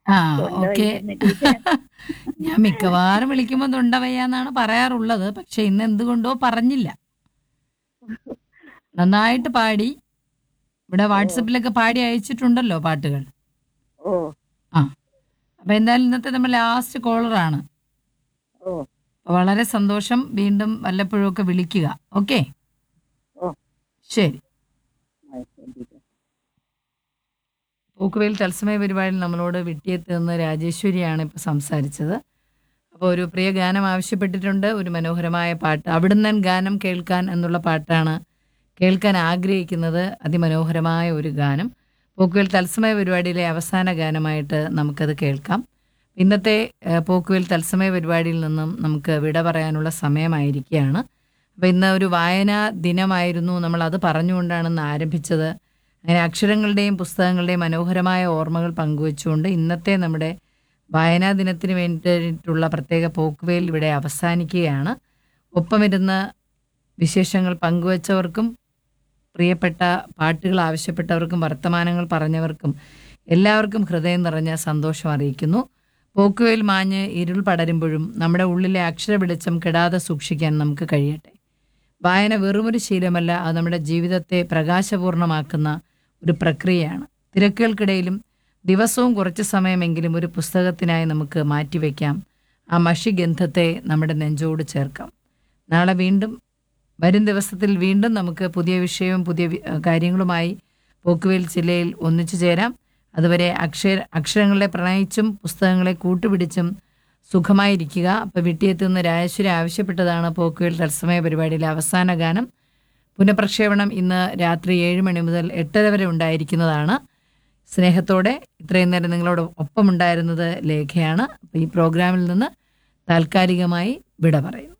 ആ തൊണ്ട okay വയ്യെന്ന് teacher ഞാൻ മിക്കവാറും വിളിക്കുമ്പോൾ തൊണ്ടവയ്യാന്നാണ് പറയാറുള്ളത് പക്ഷെ ഇന്ന് എന്തുകൊണ്ടോ പറഞ്ഞില്ല നന്നായിട്ട് പാടി ഇവിടെ വാട്സപ്പിലൊക്കെ പാടി അയച്ചിട്ടുണ്ടല്ലോ പാട്ടുകൾ ഓ ആ അപ്പൊ എന്തായാലും ഇന്നത്തെ നമ്മൾ ലാസ്റ്റ് കോളറാണ് ഓ അപ്പൊ വളരെ സന്തോഷം വീണ്ടും വല്ലപ്പോഴും ഒക്കെ വിളിക്കുക ഓക്കെ ഓ ശരി ആ, ശരി ടീച്ചർ പൂക്കുവയിൽ തത്സമയ പരിപാടിയിൽ നമ്മളോട് വിട്ടിയത്ത് നിന്ന് രാജേശ്വരിയാണ് ഇപ്പോൾ സംസാരിച്ചത് അപ്പോൾ ഒരു പ്രിയ ഗാനം ആവശ്യപ്പെട്ടിട്ടുണ്ട് ഒരു മനോഹരമായ പാട്ട് അവിടുന്ന് ഗാനം കേൾക്കാൻ എന്നുള്ള പാട്ടാണ് കേൾക്കാൻ ആഗ്രഹിക്കുന്നത് അതിമനോഹരമായ ഒരു ഗാനം പോക്കുവൽ തത്സമയ പരിപാടിയിലെ അവസാന ഗാനമായിട്ട് നമുക്കത് കേൾക്കാം ഇന്നത്തെ ഏഹ്, പോക്കുവൽ തത്സമയ പരിപാടിയിൽ നിന്നും നമുക്ക് വിട പറയാനുള്ള സമയമായിരിക്കുകയാണ് അപ്പോൾ ഇന്ന് ഒരു വായനാ ദിനമായിരുന്നു നമ്മൾ അത് പറഞ്ഞുകൊണ്ടാണ് ഇന്ന് ആരംഭിച്ചത് അങ്ങനെ അക്ഷരങ്ങളുടെയും പുസ്തകങ്ങളുടെയും മനോഹരമായ ഓർമ്മകൾ പങ്കുവെച്ചുകൊണ്ട് ഇന്നത്തെ നമ്മുടെ വായനാ ദിനത്തിന് വേണ്ടിയിട്ടുള്ള പ്രത്യേക പോക്കുവേൽ ഇവിടെ അവസാനിക്കുകയാണ് ഒപ്പമിരുന്ന് വിശേഷങ്ങൾ പങ്കുവച്ചവർക്കും പ്രിയപ്പെട്ട പാട്ടുകൾ ആവശ്യപ്പെട്ടവർക്കും വർത്തമാനങ്ങൾ പറഞ്ഞവർക്കും എല്ലാവർക്കും ഹൃദയം നിറഞ്ഞ സന്തോഷം അറിയിക്കുന്നു പോക്കുവേൽ മാഞ്ഞ് ഇരുൾ പടരുമ്പോഴും നമ്മുടെ ഉള്ളിലെ അക്ഷര വെളിച്ചം കെടാതെ സൂക്ഷിക്കാൻ നമുക്ക് കഴിയട്ടെ വായന വെറുമൊരു ശീലമല്ല അത് നമ്മുടെ ജീവിതത്തെ പ്രകാശപൂർണമാക്കുന്ന ഒരു പ്രക്രിയയാണ് തിരക്കുകൾക്കിടയിലും ദിവസവും കുറച്ച് സമയമെങ്കിലും ഒരു പുസ്തകത്തിനായി നമുക്ക് മാറ്റിവെക്കാം ആ മഷിഗന്ധത്തെ നമ്മുടെ നെഞ്ചോട് ചേർക്കാം നാളെ വീണ്ടും വരും ദിവസത്തിൽ വീണ്ടും നമുക്ക് പുതിയ വിഷയവും പുതിയ വി- കാര്യങ്ങളുമായി പോക്കുവേൽ ജില്ലയിൽ ഒന്നിച്ചു ചേരാം അതുവരെ അക്ഷര അക്ഷരങ്ങളെ പ്രണയിച്ചും പുസ്തകങ്ങളെ കൂട്ടുപിടിച്ചും സുഖമായിരിക്കുക അപ്പോൾ വിട്ടിയെത്തുന്ന രാജേശ്വരി ആവശ്യപ്പെട്ടതാണ് പോക്കുവേൽ തത്സമയ പരിപാടിയിലെ അവസാന ഗാനം പുനഃപ്രക്ഷേപണം ഇന്ന് രാത്രി ഏഴ് മണി മുതൽ എട്ടര വരെ ഉണ്ടായിരിക്കുന്നതാണ് സ്നേഹത്തോടെ ഇത്രയും നേരം നിങ്ങളോട് ഒപ്പമുണ്ടായിരുന്നത് ലേഖയാണ് അപ്പോൾ ഈ പ്രോഗ്രാമിൽ നിന്ന് താൽക്കാലികമായി വിട പറയുന്നു